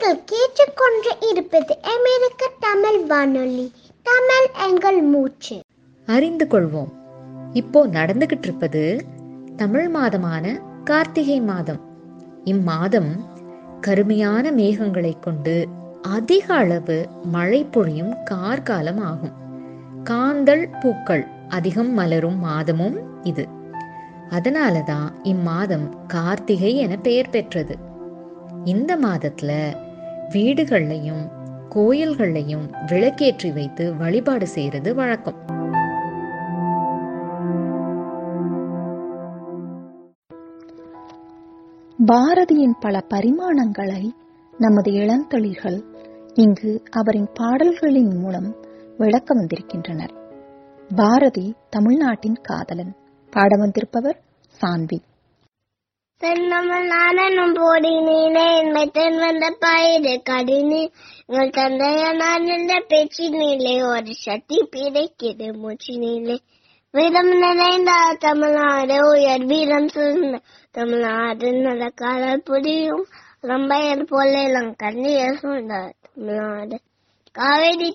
நீங்கள் கேட்டுக்கொண்டு இருப்பது அமெரிக்க தமிழ் வானொலி தமிழ் எங்கள் மூச்சு அறிந்து கொள்வோம் இப்போ நடந்துகிட்டு இருப்பது தமிழ் மாதமான கார்த்திகை மாதம் இம்மாதம் கருமையான மேகங்களை கொண்டு அதிக அளவு மழை பொழியும் கார்காலம் ஆகும் காந்தல் பூக்கள் அதிகம் மலரும் மாதமும் இது அதனால தான் இம்மாதம் கார்த்திகை என பெயர் பெற்றது இந்த மாதத்துல வீடுகள்லையும் கோயில்கள்லையும் விளக்கேற்றி வைத்து வழிபாடு செய்யறது வழக்கம் பாரதியின் பல பரிமாணங்களை நமது இளந்தளிர்கள் இங்கு அவரின் பாடல்களின் மூலம் விளக்க வந்திருக்கின்றனர் பாரதி தமிழ்நாட்டின் காதலன் பாட வந்திருப்பவர் சான்வி தென்னமலானும் போடினீனே என்மை தென் வந்த பயிறு கடினே எங்கள் தந்தைய நான் என்ற பேச்சினிலே ஒரு சக்தி பிடைக்கிறது மூச்சினிலே வீரம் நிறைந்த தமிழ்நாடு உயர் வீரம் சிறந்த தமிழ்நாடு நடக்காத புரியும் ரம்பையர் போல இளங்கண்ணியர் சொன்னார் தமிழ்நாடு காவேரி